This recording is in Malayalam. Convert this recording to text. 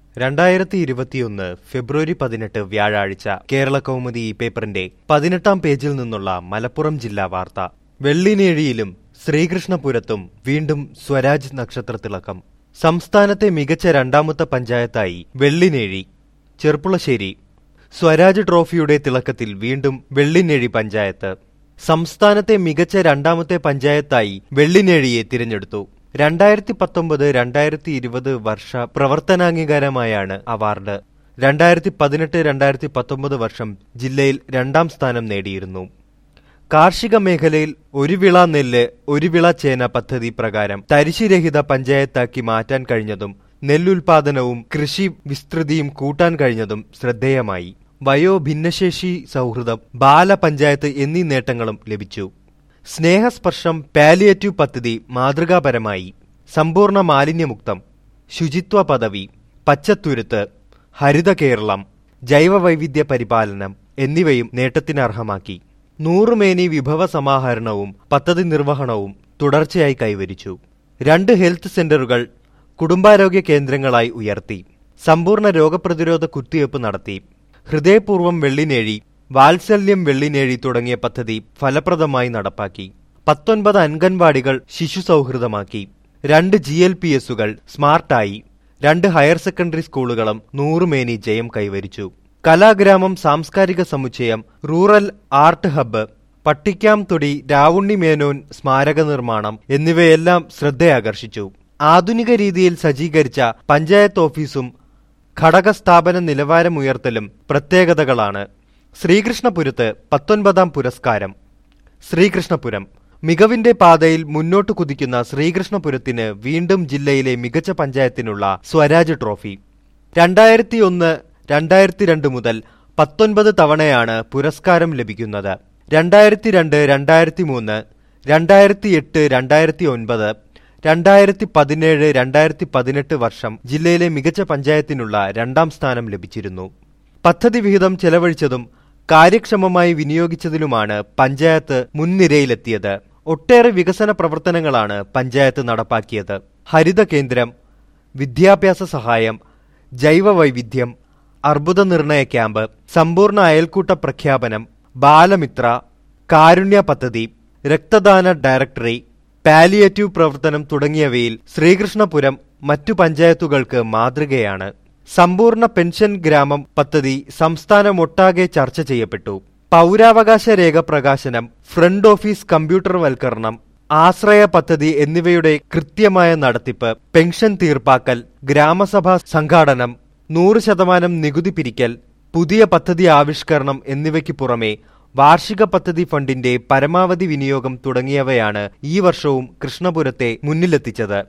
രണ്ടായിരത്തി ഇരുപത്തിയൊന്ന് ഫെബ്രുവരി പതിനെട്ട് വ്യാഴാഴ്ച കേരള കൗമുദി ഈ പേപ്പറിന്റെ പതിനെട്ടാം പേജിൽ നിന്നുള്ള മലപ്പുറം ജില്ലാ വാർത്ത വെള്ളിനേഴിയിലും ശ്രീകൃഷ്ണപുരത്തും വീണ്ടും സ്വരാജ് നക്ഷത്രത്തിളക്കം സംസ്ഥാനത്തെ മികച്ച രണ്ടാമത്തെ പഞ്ചായത്തായി വെള്ളിനേഴി ചെർപ്പുളശ്ശേരി സ്വരാജ് ട്രോഫിയുടെ തിളക്കത്തിൽ വീണ്ടും വെള്ളിനേഴി പഞ്ചായത്ത് സംസ്ഥാനത്തെ മികച്ച രണ്ടാമത്തെ പഞ്ചായത്തായി വെള്ളിനേഴിയെ തിരഞ്ഞെടുത്തു രണ്ടായിരത്തി പത്തൊമ്പത് രണ്ടായിരത്തി ഇരുപത് വർഷ പ്രവർത്തനാംഗീകാരമായാണ് അവാർഡ് രണ്ടായിരത്തി പതിനെട്ട് രണ്ടായിരത്തി പത്തൊമ്പത് വർഷം ജില്ലയിൽ രണ്ടാം സ്ഥാനം നേടിയിരുന്നു കാർഷിക മേഖലയിൽ ഒരു വിള നെല്ല് ഒരു വിള ചേന പദ്ധതി പ്രകാരം തരിശുരഹിത പഞ്ചായത്താക്കി മാറ്റാൻ കഴിഞ്ഞതും നെല്ലുൽപാദനവും കൃഷി വിസ്തൃതിയും കൂട്ടാൻ കഴിഞ്ഞതും ശ്രദ്ധേയമായി വയോ ഭിന്നശേഷി സൗഹൃദം ബാലപഞ്ചായത്ത് എന്നീ നേട്ടങ്ങളും ലഭിച്ചു സ്നേഹസ്പർശം പാലിയേറ്റീവ് പദ്ധതി മാതൃകാപരമായി സമ്പൂർണ്ണ മാലിന്യമുക്തം ശുചിത്വ പദവി പച്ചത്തുരുത്ത് ഹരിത കേരളം ജൈവവൈവിധ്യ പരിപാലനം എന്നിവയും നേട്ടത്തിനർഹമാക്കി നൂറുമേനി വിഭവ സമാഹരണവും പദ്ധതി നിർവഹണവും തുടർച്ചയായി കൈവരിച്ചു രണ്ട് ഹെൽത്ത് സെന്ററുകൾ കുടുംബാരോഗ്യ കേന്ദ്രങ്ങളായി ഉയർത്തി സമ്പൂർണ്ണ രോഗപ്രതിരോധ കുത്തിവയ്പ് നടത്തി ഹൃദയപൂർവ്വം വെള്ളിനേഴി വാത്സല്യം വെള്ളിനേഴി തുടങ്ങിയ പദ്ധതി ഫലപ്രദമായി നടപ്പാക്കി പത്തൊൻപത് അംഗൻവാടികൾ ശിശു സൗഹൃദമാക്കി രണ്ട് ജി എൽ പി എസുകൾ സ്മാർട്ടായി രണ്ട് ഹയർ സെക്കൻഡറി സ്കൂളുകളും നൂറുമേനി ജയം കൈവരിച്ചു കലാഗ്രാമം സാംസ്കാരിക സമുച്ചയം rural art hub Pattikkam Thodi Ravunni Menon സ്മാരക നിർമ്മാണം എന്നിവയെല്ലാം ശ്രദ്ധയാകർഷിച്ചു ആധുനിക രീതിയിൽ സജ്ജീകരിച്ച പഞ്ചായത്ത് ഓഫീസും ഘടകസ്ഥാപന നിലവാരമുയർത്തലും പ്രത്യേകതകളാണ് ശ്രീകൃഷ്ണപുരത്ത് പത്തൊൻപതാം പുരസ്കാരം ശ്രീകൃഷ്ണപുരം മികവിന്റെ പാതയിൽ മുന്നോട്ട് കുതിക്കുന്ന ശ്രീകൃഷ്ണപുരത്തിന് വീണ്ടും ജില്ലയിലെ മികച്ച പഞ്ചായത്തിനുള്ള സ്വരാജ് ട്രോഫി രണ്ടായിരത്തി ഒന്ന് രണ്ടായിരത്തി രണ്ട് മുതൽ പത്തൊൻപത് തവണയാണ് പുരസ്കാരം ലഭിക്കുന്നത് രണ്ടായിരത്തി രണ്ട് രണ്ടായിരത്തി മൂന്ന് രണ്ടായിരത്തി എട്ട് രണ്ടായിരത്തി ഒൻപത് രണ്ടായിരത്തി പതിനേഴ് രണ്ടായിരത്തി പതിനെട്ട് വർഷം ജില്ലയിലെ മികച്ച പഞ്ചായത്തിനുള്ള രണ്ടാം സ്ഥാനം ലഭിച്ചിരുന്നു പദ്ധതി വിഹിതം ചെലവഴിച്ചതും കാര്യക്ഷമമായി വിനിയോഗിച്ചതിലുമാണ് പഞ്ചായത്ത് മുൻനിരയിലെത്തിയത് ഒട്ടേറെ വികസന പ്രവർത്തനങ്ങളാണ് പഞ്ചായത്ത് നടപ്പാക്കിയത് ഹരിത കേന്ദ്രം വിദ്യാഭ്യാസ സഹായം ജൈവ വൈവിധ്യം അർബുദ നിർണയ ക്യാമ്പ് സമ്പൂർണ്ണ അയൽക്കൂട്ട പ്രഖ്യാപനം ബാലമിത്ര കാരുണ്യ പദ്ധതി രക്തദാന ഡയറക്ടറി പാലിയേറ്റീവ് പ്രവർത്തനം തുടങ്ങിയവയിൽ ശ്രീകൃഷ്ണപുരം മറ്റു പഞ്ചായത്തുകൾക്ക് മാതൃകയാണ് സമ്പൂർണ്ണ പെൻഷൻ ഗ്രാമം പദ്ധതി സംസ്ഥാനമൊട്ടാകെ ചർച്ച ചെയ്യപ്പെട്ടു പൗരാവകാശ രേഖ പ്രകാശനം ഫ്രണ്ട് ഓഫീസ് കമ്പ്യൂട്ടർവൽക്കരണം ആശ്രയ പദ്ധതി എന്നിവയുടെ കൃത്യമായ നടത്തിപ്പ് പെൻഷൻ തീർപ്പാക്കൽ ഗ്രാമസഭാ സംഘാടനം നൂറ് ശതമാനം നികുതി പിരിക്കൽ പുതിയ പദ്ധതി ആവിഷ്കരണം എന്നിവയ്ക്ക് പുറമെ വാർഷിക പദ്ധതി ഫണ്ടിന്റെ പരമാവധി വിനിയോഗം തുടങ്ങിയവയാണ് ഈ വർഷവും കൃഷ്ണപുരത്തെ മുന്നിലെത്തിച്ചത്